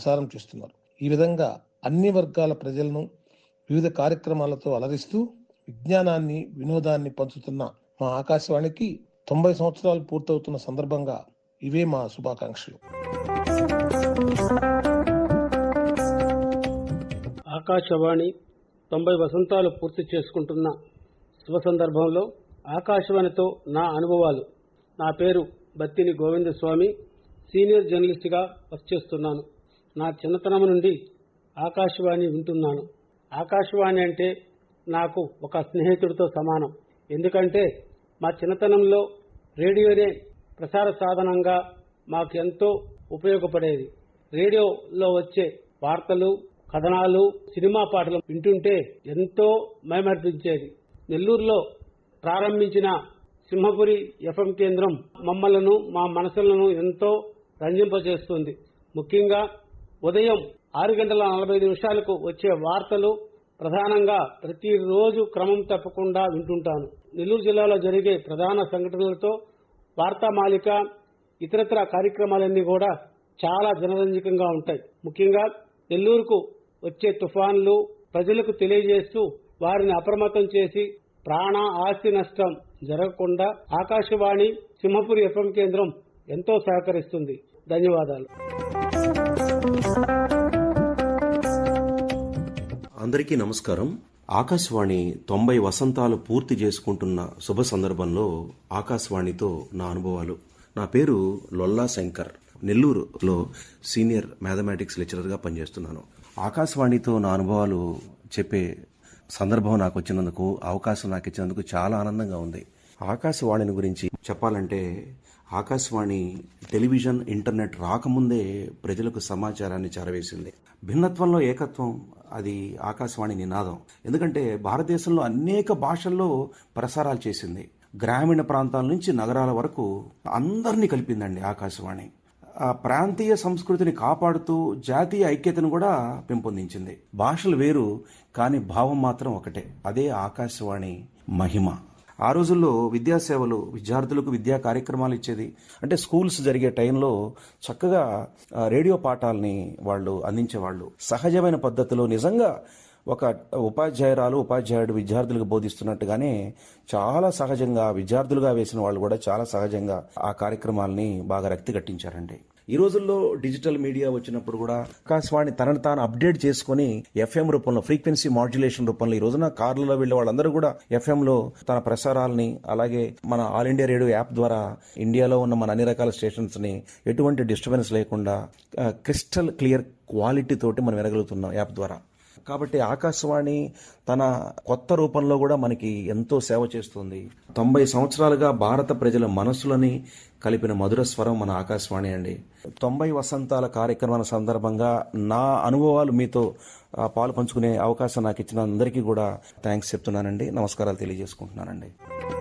ప్రసారం చేస్తున్నారు ఈ విధంగా అన్ని వర్గాల ప్రజలను వివిధ కార్యక్రమాలతో అలరిస్తూ విజ్ఞానాన్ని వినోదాన్ని పంచుతున్న మా ఆకాశవాణికి తొంభై సంవత్సరాలు పూర్తవుతున్న సందర్భంగా ఇవే మా శుభాకాంక్షలు ఆకాశవాణి తొంభై వసంతాలు పూర్తి చేసుకుంటున్న శుభ సందర్భంలో ఆకాశవాణితో నా అనుభవాలు నా పేరు బత్తిని గోవిందస్వామి సీనియర్ జర్నలిస్ట్గా వర్క్ చేస్తున్నాను నా చిన్నతనం నుండి ఆకాశవాణి వింటున్నాను ఆకాశవాణి అంటే నాకు ఒక స్నేహితుడితో సమానం ఎందుకంటే మా చిన్నతనంలో రేడియోనే ప్రసార సాధనంగా మాకు ఎంతో ఉపయోగపడేది రేడియోలో వచ్చే వార్తలు కథనాలు సినిమా పాటలు వింటుంటే ఎంతో మైమర్పించేది నెల్లూరులో ప్రారంభించిన సింహపురి ఎఫ్ఎం కేంద్రం మమ్మలను మా మనసులను ఎంతో రంజింపజేస్తుంది ముఖ్యంగా ఉదయం ఆరు గంటల నలభై నిమిషాలకు వచ్చే వార్తలు ప్రధానంగా ప్రతిరోజు క్రమం తప్పకుండా వింటుంటాను నెల్లూరు జిల్లాలో జరిగే ప్రధాన సంఘటనలతో వార్తామాలిక ఇతరత్ర కార్యక్రమాలన్నీ కూడా చాలా జనరంజకంగా ఉంటాయి ముఖ్యంగా నెల్లూరుకు వచ్చే తుఫాన్లు ప్రజలకు తెలియజేస్తూ వారిని అప్రమత్తం చేసి ప్రాణ ఆస్తి నష్టం జరగకుండా ఆకాశవాణి సింహపురి ఎఫ్ఎం కేంద్రం ఎంతో సహకరిస్తుంది ధన్యవాదాలు అందరికీ నమస్కారం ఆకాశవాణి తొంభై వసంతాలు పూర్తి చేసుకుంటున్న శుభ సందర్భంలో ఆకాశవాణితో నా అనుభవాలు నా పేరు లొల్లా శంకర్ నెల్లూరులో సీనియర్ మ్యాథమెటిక్స్ లెక్చరర్గా పనిచేస్తున్నాను ఆకాశవాణితో నా అనుభవాలు చెప్పే సందర్భం నాకు వచ్చినందుకు అవకాశం నాకు ఇచ్చినందుకు చాలా ఆనందంగా ఉంది ఆకాశవాణిని గురించి చెప్పాలంటే ఆకాశవాణి టెలివిజన్ ఇంటర్నెట్ రాకముందే ప్రజలకు సమాచారాన్ని చేరవేసింది భిన్నత్వంలో ఏకత్వం అది ఆకాశవాణి నినాదం ఎందుకంటే భారతదేశంలో అనేక భాషల్లో ప్రసారాలు చేసింది గ్రామీణ ప్రాంతాల నుంచి నగరాల వరకు అందరినీ కలిపిందండి ఆకాశవాణి ఆ ప్రాంతీయ సంస్కృతిని కాపాడుతూ జాతీయ ఐక్యతను కూడా పెంపొందించింది భాషలు వేరు కానీ భావం మాత్రం ఒకటే అదే ఆకాశవాణి మహిమ ఆ రోజుల్లో విద్యాసేవలు విద్యార్థులకు విద్యా కార్యక్రమాలు ఇచ్చేది అంటే స్కూల్స్ జరిగే టైంలో చక్కగా ఆ, రేడియో పాఠాలని వాళ్ళు అందించేవాళ్ళు సహజమైన పద్ధతిలో నిజంగా ఒక ఉపాధ్యాయురాలు ఉపాధ్యాయుడు విద్యార్థులకు బోధిస్తున్నట్టుగానే చాలా సహజంగా విద్యార్థులుగా వేసిన వాళ్ళు కూడా చాలా సహజంగా ఆ కార్యక్రమాలని బాగా రక్తి కట్టించారండి ఈ రోజుల్లో డిజిటల్ మీడియా వచ్చినప్పుడు కూడా ఆకాశవాణి తనను తాను అప్డేట్ చేసుకుని ఎఫ్ఎం రూపంలో ఫ్రీక్వెన్సీ మాడ్యులేషన్ రూపంలో ఈ రోజున కార్లలో వెళ్లే వాళ్ళందరూ కూడా ఎఫ్ఎం లో తన ప్రసారాలని అలాగే మన ఆల్ ఇండియా రేడియో యాప్ ద్వారా ఇండియాలో ఉన్న మన అన్ని రకాల స్టేషన్స్ ని ఎటువంటి డిస్టర్బెన్స్ లేకుండా క్రిస్టల్ క్లియర్ క్వాలిటీ తోటి మనం వినగలుగుతున్నాం యాప్ ద్వారా కాబట్టి ఆకాశవాణి తన కొత్త రూపంలో కూడా మనకి ఎంతో సేవ చేస్తుంది తొంభై సంవత్సరాలుగా భారత ప్రజల మనసులని కలిపిన మధుర స్వరం మన ఆకాశవాణి అండి తొంభై వసంతాల కార్యక్రమాల సందర్భంగా నా అనుభవాలు మీతో ఆ, పాలు పంచుకునే అవకాశం నాకు ఇచ్చిన అందరికీ కూడా థ్యాంక్స్ చెప్తున్నానండి నమస్కారాలు తెలియజేసుకుంటున్నానండి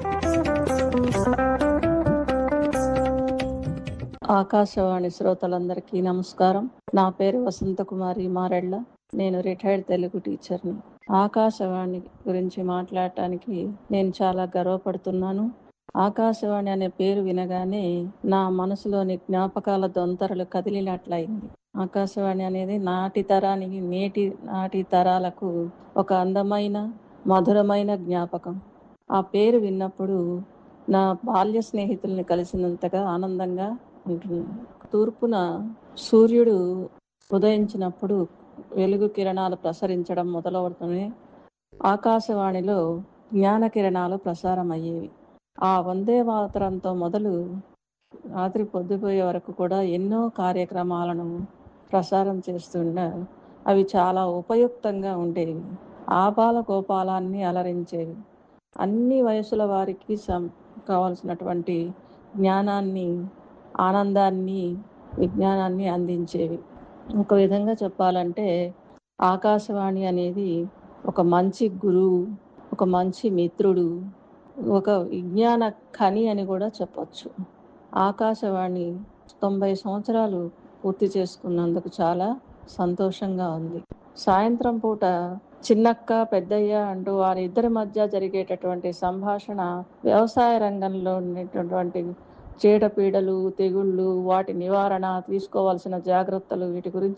ఆకాశవాణి శ్రోతలందరికీ నమస్కారం నా పేరు వసంతకుమారి మారెళ్ళ నేను రిటైర్డ్ తెలుగు టీచర్ని ఆకాశవాణి గురించి మాట్లాడటానికి నేను చాలా గర్వపడుతున్నాను ఆకాశవాణి అనే పేరు వినగానే నా మనసులోని జ్ఞాపకాల దొంతరలు కదిలినట్లయింది ఆకాశవాణి అనేది నాటి తరానికి నేటి నాటి తరాలకు ఒక అందమైన మధురమైన జ్ఞాపకం ఆ పేరు విన్నప్పుడు నా బాల్య స్నేహితుల్ని కలిసినంతగా ఆనందంగా ఉంటున్నాను తూర్పున సూర్యుడు ఉదయించినప్పుడు వెలుగు కిరణాలు ప్రసరించడం మొదలవుతూనే ఆకాశవాణిలో జ్ఞాన కిరణాలు ప్రసారం అయ్యేవి ఆ వందే మాతరంతో మొదలు రాత్రి పొద్దుపోయే వరకు కూడా ఎన్నో కార్యక్రమాలను ప్రసారం చేస్తుండ అవి చాలా ఉపయుక్తంగా ఉండేవి ఆపాల గోపాలాన్ని అలరించేవి అన్ని వయసుల వారికి సం కావాల్సినటువంటి జ్ఞానాన్ని ఆనందాన్ని విజ్ఞానాన్ని అందించేవి ఒక విధంగా చెప్పాలంటే ఆకాశవాణి అనేది ఒక మంచి గురువు ఒక మంచి మిత్రుడు ఒక విజ్ఞాన ఖని అని కూడా చెప్పొచ్చు ఆకాశవాణి తొంభై సంవత్సరాలు పూర్తి చేసుకున్నందుకు చాలా సంతోషంగా ఉంది సాయంత్రం పూట చిన్నక్క పెద్దయ్య అంటూ వారి ఇద్దరి మధ్య జరిగేటటువంటి సంభాషణ వ్యవసాయ రంగంలో ఉండేటటువంటి చీడపీడలు తెగుళ్ళు వాటి నివారణ తీసుకోవాల్సిన జాగ్రత్తలు వీటి గురించి